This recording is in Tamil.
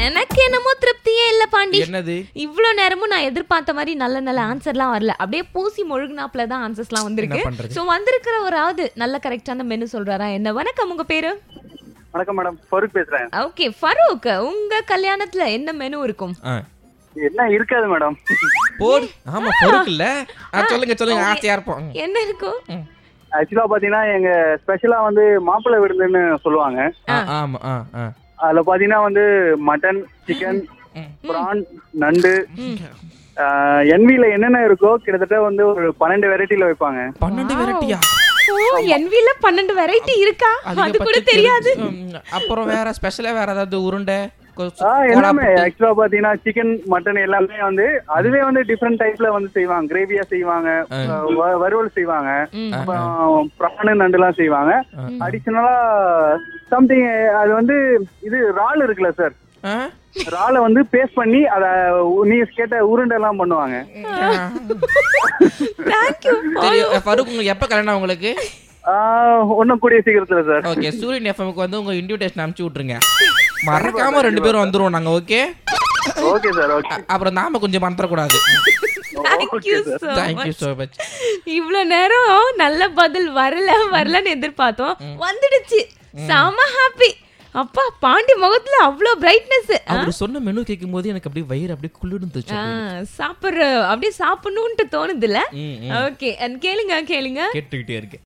எனக்கு என்னமோ திருப்தியே இல்ல பாண்டி என்னது இவ்ளோ நேரமும் நான் எதிர்பார்த்த மாதிரி நல்ல நல்ல ஆன்சர்லாம் வரல அப்படியே பூசி மொழுகுனாப்ல தான் ஆன்சர்ஸ்லாம் வந்திருக்கு என்ன பண்றது? சோ வந்திருக்கிறவராவது நல்ல கரெக்டான மெனு சொல்றாரா என்ன வணக்கம் உங்க பேரு வணக்கம் மேடம் ஃபருக் பேசுறேன் ஓகே ஃபரூக் உங்க கல்யாணத்துல என்ன மெனு இருக்கும் ஆ. என்ன இருக்காது மேடம் போடு ஆமா பொறுப்பு இல்ல ஆ, சொல்லுங்க சொல்லுங்க ஆசையா இருப்போம் என்ன இருக்கும் ஆக்சுவலா பாத்தீங்கன்னா எங்க ஸ்பெஷலா வந்து மாப்பிள்ளை விருந்துன்னு சொல்லுவாங்க ஆ, ஆமா ஆ ஆ அதுல பாத்தீங்கன்னா வந்து மட்டன் சிக்கன் பிரான் நண்டு என்வில என்னென்ன இருக்கோ கிட்டத்தட்ட வந்து ஒரு பன்னெண்டு வெரைட்டில வைப்பாங்க பன்னெண்டு வெரைட்டியா ஓ என்வில பன்னெண்டு வெரைட்டி இருக்கா அது கூட தெரியாது அப்புறம் வேற ஸ்பெஷலா வேற ஏதாவது உருண்டை கொ- ஆ எல்லாமே கோலா ஆக்சுவலா பாத்தீங்கன்னா சிக்கன் மட்டன் எல்லாமே வந்து அதுவே வந்து டிஃப்ரெண்ட் டைப்ல வந்து செய்வாங்க கிரேவியா செய்வாங்க வ- வறுவல் செய்வாங்க அப்புறம் பிரான் நண்டுலாம் செய்வாங்க அடிஷனலா சம்திங் அது வந்து இது இறால் இருக்குல்ல சார் ஆ? இறாலை வந்து பேஸ்ட் பண்ணி அத உ- நீங்க கேட்ட உருண்டை எல்லாம் பண்ணுவாங்க தேங்க்யூ தெரியும் ஃபருக் உங்களுக்கு எப்ப கல்யாணம் உங்களுக்கு ஒன்னும் கூடிய சீக்கிரத்துல சார் ஓகே சூரியன் எஃப்எம்க்கு வந்து உங்க இன்விடேஷன் அனுப்பிச்சு விட்டுருங்க மறக்காம ரெண்டு பேரும் வந்துருவோம் நாங்க ஓகே ஓகே சார் ஓகே அப்புறம் நாம கொஞ்சம் மறந்துடக்கூடாது thank you so thank you so much இவ்ளோ நேரம் நல்ல பதில் வரல வரலன்னு எதிர்பார்த்தோம் வந்துடுச்சு செம ஹாப்பி அப்பா பாண்டி முகத்துல அவ்ளோ பிரைட்னஸ் அவர் சொன்ன மெனு கேட்கும் போது எனக்கு அப்படியே வயிறு அப்படியே குளிர்ந்துச்சு சாப்பிடுற அப்படியே சாப்பிடணும்ட்டு தோணுதுல ம், ஓகே கேளுங்க கேளுங்க கேட்டுக்கிட்டே இருக்கு